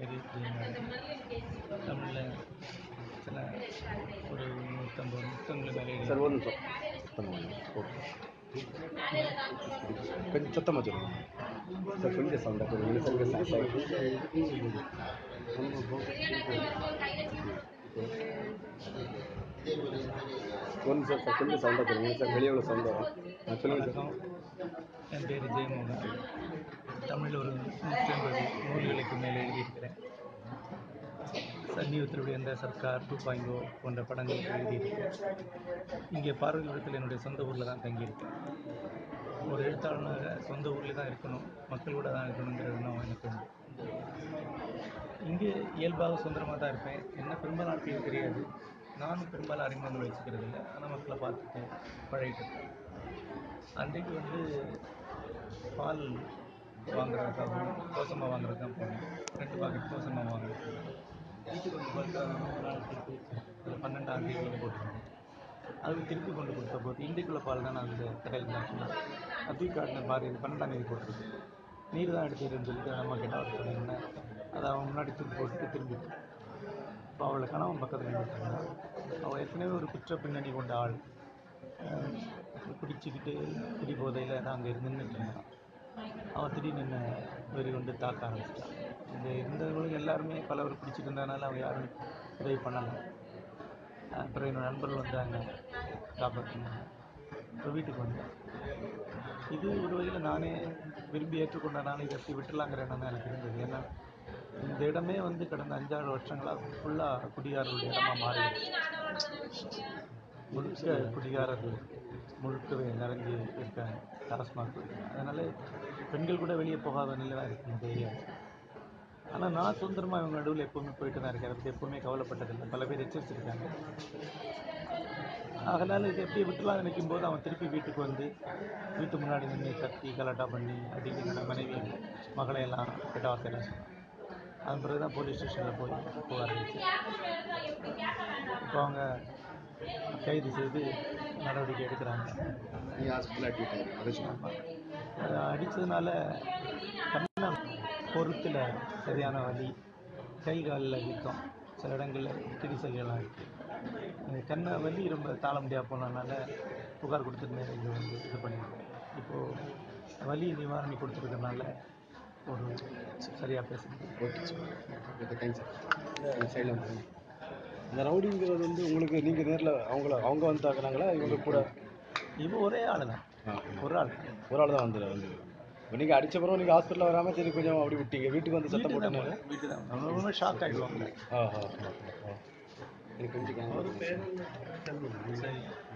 பேர் ஜெயநாதன் தமிழில் சில ஒரு நூற்றம்பது புத்தகங்களை மேலே எழுதி சார் ஒரு நிமிஷம் பண்ணுவாங்க ஓகே கொஞ்சம் சத்தமாக சொல்லுங்க சார் கொஞ்சம் சவுண்டாக சொல்லுங்க சார் சார் ஒரு நிமிஷம் சார் கொஞ்சம் சவுண்டாக சொல்லுங்க சார் வெளியே உள்ள சவுண்ட் வரும் ஆ, சொல்லுங்க சார் வணக்கம் என் பேர் ஜெயமோகன் தமிழில் ஒரு நூற்றி ஐம்பது நூல்களுக்கு மேலே எழுதியிருக்கிறேன் சன்னியுத்தினுடைய அந்த சர்க்கார் டூ பாயிண்ட் போன்ற படங்களுக்கு எழுதியிருக்கேன் இங்கே பார்வையிடத்தில் என்னுடைய சொந்த ஊரில் தான் தங்கியிருக்கேன் ஒரு எழுத்தாளனாக சொந்த ஊரில் தான் இருக்கணும் மக்களோட தான் இருக்கணுங்கிற எண்ணம் எனக்கு உண்டு இங்கே இயல்பாக சுதந்திரமாக தான் இருப்பேன் என்ன பெரும்பாலும் ஆட்களுக்கு தெரியாது நானும் பெரும்பாலும் அறிமுகங்கள் வச்சுக்கிறது இல்லை ஆனால் மக்களை பார்த்துட்டு பழகிட்டு இருக்கேன். அன்றைக்கு வந்து பால் வாங்குறதுக்காகவும் கோசமாக வாங்குறதுக்காக போனேன் ரெண்டு பாக்கெட் கோசமாக வாங்கினேன் வீட்டுக்கு வந்து பார்த்தா மூணு நாள் திருப்பி அதில் பன்னெண்டாம் தேதி போட்டுருந்தேன் அது திருப்பி கொண்டு கொடுத்த போது இண்டிக்குள்ள பால் தான் நான் அந்த கடையில் தான் சொன்னேன் அது காட்டின பாரு இது பன்னெண்டாம் தேதி போட்டுருக்கு நீர் தான் எடுத்துக்கிறேன்னு சொல்லிட்டு நம்ம கிட்ட அவர் சொல்லியிருந்தேன் அதை அவன் முன்னாடி தூக்கி போட்டுட்டு திரும்பிட்டு இப்போ அவளை கணவன் பக்கத்தில் நின்றுட்டாங்க அவள் ஏற்கனவே ஒரு குற்ற பின்னணி கொண்ட ஆள் அஹ் குடிச்சிக்கிட்டு குடி போதையில் தான் அங்கே நின்றுட்டு இருந்தான் அவன் திடீர்னு என்ன வெறி கொண்டு தாக்க ஆரம்பிச்சிட்டான் இந்த இருந்தவங்களும் எல்லாருமே பலவர் பிடிச்சிட்டு இருந்ததுனால அவங்க யாரும் உதவி பண்ணலை அப்புறம் என்னோட நண்பர்கள் வந்தாங்க காப்பாற்றினாங்க இப்போ வீட்டுக்கு வந்தேன் இது ஒரு வகையில் நானே விரும்பி ஏற்றுக்கொண்டனால இதை எப்படி விட்டுலாங்கிற எண்ணம் தான் எனக்கு இருந்தது ஏன்னா இந்த இடமே வந்து கடந்த அஞ்சாறு வருஷங்களாக ஃபுல்லாக குடிகாரர்களுடைய இடமா மாறி முழுக்க குடிகாரர்கள் முழுக்கவே நிறைஞ்சு இருக்காங்க டாஸ்மாக் அதனால் பெண்கள் கூட வெளியே போகாத நிலை தான் இருக்கு இந்த ஏரியா ஆனால் நான் சுதந்திரமாக இவங்க நடுவில் எப்போவுமே போயிட்டு தான் இருக்கேன் அதை பற்றி எப்போவுமே கவலைப்பட்டதில்லை பல பேர் எச்சரிச்சிருக்காங்க அதனால் இது எப்படி விட்டுலாம் நினைக்கும் போது அவன் திருப்பி வீட்டுக்கு வந்து வீட்டு முன்னாடி நின்று கத்தி கலாட்டா பண்ணி அடிக்கடி என்னோட மனைவி மகளை எல்லாம் கெட்ட வார்த்தையெல்லாம் சொன்னான் அதன் பிறகு தான் போலீஸ் ஸ்டேஷனில் போய் புகார் அளித்தேன் இப்போ அவங்க கைது செய்து நடவடிக்கை எடுக்கிறாங்க நீங்கள் ஹாஸ்பிட்டல் அட்மிட் ஆகிருக்கீங்க அதை சொல்லுங்க அதை அடித்ததுனால கண்ணம் பொருத்தில் சரியான வலி கை காலில் வீக்கம் சில இடங்களில் கிரிசல்கள்லாம் இருக்குது அந்த கண்ணை வலி ரொம்ப தாழ முடியாது போனதுனால புகார் கொடுத்துருந்தேன் இங்கே வந்து இது பண்ணியிருக்கேன் இப்போது வலி நிவாரணி கொடுத்துருக்கறனால ஒரு சரியாக பேசுகிறேன் okay sir okay thanks sir சைடில் வந்து இந்த ரவுடிங்கிறது வந்து உங்களுக்கு நீங்கள் நேரில் அவங்கள அவங்க வந்து தாக்குனாங்களா இவங்க கூட இவன் ஒரே ஆள் தான் ஆ ஒரு ஆள் ஒரு ஆள் தான் வந்து வந்து இப்போ நீங்கள் அடிச்ச பிறகு நீங்கள் ஹாஸ்பிட்டலில் வராமல் சரி கொஞ்சம் அப்படி விட்டீங்க வீட்டுக்கு வந்து சத்தம் வீட்டுக்கு தான் போட்டீங்க போனேன். வீட்டுக்கு தான் போனேன். ரொம்ப ஷாக் ஆகிடுவாங்க ஆ ஆ ஆ, ஆ எனக்கு கொஞ்சம் கேமரா சரி